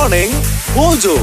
morning mojo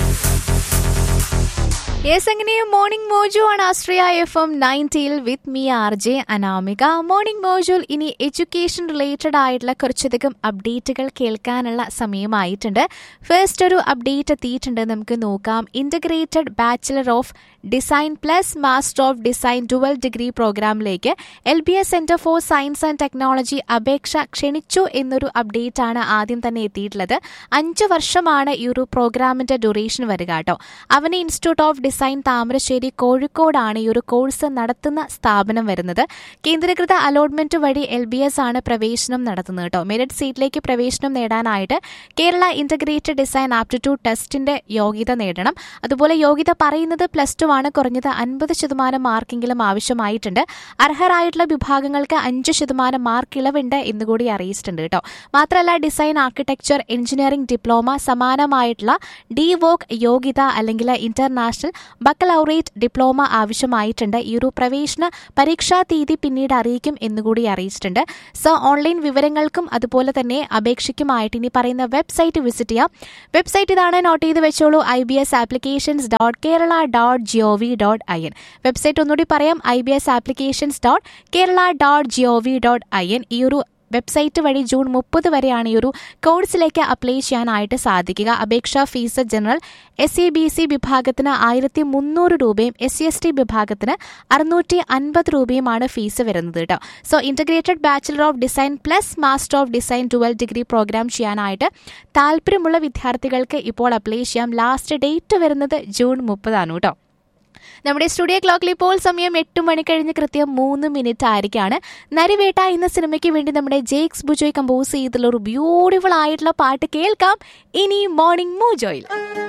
yes അങ്ങനെ morning mojo ആണ് Ashraya F M നയൻറ്റിയിൽ with me R J Anamika morning മോജുൽ ഇനി എഡ്യൂക്കേഷൻ റിലേറ്റഡ് ആയിട്ടുള്ള കുറച്ചധികം അപ്ഡേറ്റുകൾ കേൾക്കാനുള്ള സമയമായിട്ടുണ്ട് ഫസ്റ്റ് ഒരു അപ്ഡേറ്റ് എത്തിയിട്ടുണ്ട് നമുക്ക് നോക്കാം integrated bachelor of design plus master of design dual degree പ്രോഗ്രാമിലേക്ക് L B S centre for science and technology അപേക്ഷ ക്ഷണിച്ചു എന്നൊരു അപ്ഡേറ്റ് ആണ് ആദ്യം തന്നെ എത്തിയിട്ടുള്ളത് അഞ്ച് വർഷമാണ് ഈ ഒരു പ്രോഗ്രാമിന്റെ ഡ്യൂറേഷൻ വരിക കേട്ടോ അവന് ഇൻസ്റ്റിറ്റ്യൂട്ട് ഓഫ് ഡിസൈൻ താമരശ്ശേരി കോഴിക്കോടാണ് ഈ ഒരു കോഴ്സ് നടത്തുന്ന സ്ഥാപനം വരുന്നത് കേന്ദ്രീകൃത അലോട്ട്മെന്റ് വഴി എൽ ബി എസ് ആണ് പ്രവേശനം നടത്തുന്നത് കേട്ടോ മെറിറ്റ് സീറ്റിലേക്ക് പ്രവേശനം നേടാനായിട്ട് കേരള ഇന്റഗ്രേറ്റഡ് ഡിസൈൻ ആപ്റ്റിറ്റ്യൂഡ് ടെസ്റ്റിന്റെ യോഗ്യത നേടണം അതുപോലെ യോഗ്യത പറയുന്നത് പ്ലസ് ടു ആണ് കുറഞ്ഞത് അൻപത് ശതമാനം മാർക്കെങ്കിലും ആവശ്യമായിട്ടുണ്ട് അർഹരായിട്ടുള്ള വിഭാഗങ്ങൾക്ക് അഞ്ച് ശതമാനം മാർക്ക് ഇളവുണ്ട് എന്നുകൂടി അറിയിച്ചിട്ടുണ്ട് കേട്ടോ മാത്രമല്ല ഡിസൈൻ ആർക്കിടെക്ചർ എഞ്ചിനീയറിംഗ് ഡിപ്ലോമ സമാനമായിട്ടുള്ള ഡി വോക്ക് യോഗ്യത അല്ലെങ്കിൽ ഇന്റർനാഷണൽ ബക്കലൗറേറ്റ് ഡിപ്ലോമ ആവശ്യമായിട്ടുണ്ട് ഈ ഒരു പ്രവേശന പരീക്ഷാ തീയതി പിന്നീട് അറിയിക്കും എന്നുകൂടി അറിയിച്ചിട്ടുണ്ട് സോ ഓൺലൈൻ വിവരങ്ങൾക്കും അതുപോലെ തന്നെ അപേക്ഷയ്ക്കുമായിട്ട് ഇനി പറയുന്ന വെബ്സൈറ്റ് വിസിറ്റ് ചെയ്യാം വെബ്സൈറ്റ് ഇതാണ് നോട്ട് ചെയ്ത് വെച്ചോളൂ I B S applications dot Kerala dot G O V dot I N website ഒന്നുകൂടി പറയാം I B S applications dot Kerala dot G O V dot I N ഈ ഒരു വെബ്സൈറ്റ് വഴി ജൂൺ മുപ്പത് വരെയാണ് ഈ ഒരു കോഴ്സിലേക്ക് അപ്ലൈ ചെയ്യാനായിട്ട് സാധിക്കുക അപേക്ഷാ fees general S C B C വിഭാഗത്തിന് ആയിരത്തി മുന്നൂറ് രൂപയും എസ് സി എസ് ടി വിഭാഗത്തിന് അറുന്നൂറ്റി അൻപത് രൂപയുമാണ് ഫീസ് വരുന്നത് കേട്ടോ so integrated bachelor of design plus master of design twelve degree programme ചെയ്യാനായിട്ട് താല്പര്യമുള്ള വിദ്യാർത്ഥികൾക്ക് ഇപ്പോൾ അപ്ലൈ ചെയ്യാം ലാസ്റ്റ് ഡേറ്റ് വരുന്നത് ജൂൺ മുപ്പതാണ് കേട്ടോ നമ്മുടെ സ്റ്റുഡിയോ ക്ലോക്കിൽ ഇപ്പോൾ സമയം എട്ട് മണി കഴിഞ്ഞ് കൃത്യം മൂന്ന് മിനിറ്റ് ആയിരിക്കാണ് നരിവേട്ട എന്ന സിനിമയ്ക്ക് വേണ്ടി നമ്മുടെ ജേക്സ് ബുജോയ് കമ്പോസ് ചെയ്തിട്ടുള്ള ഒരു ബ്യൂട്ടിഫുൾ ആയിട്ടുള്ള പാട്ട് കേൾക്കാം ഇനി മോർണിംഗ് മൂജോയിൽ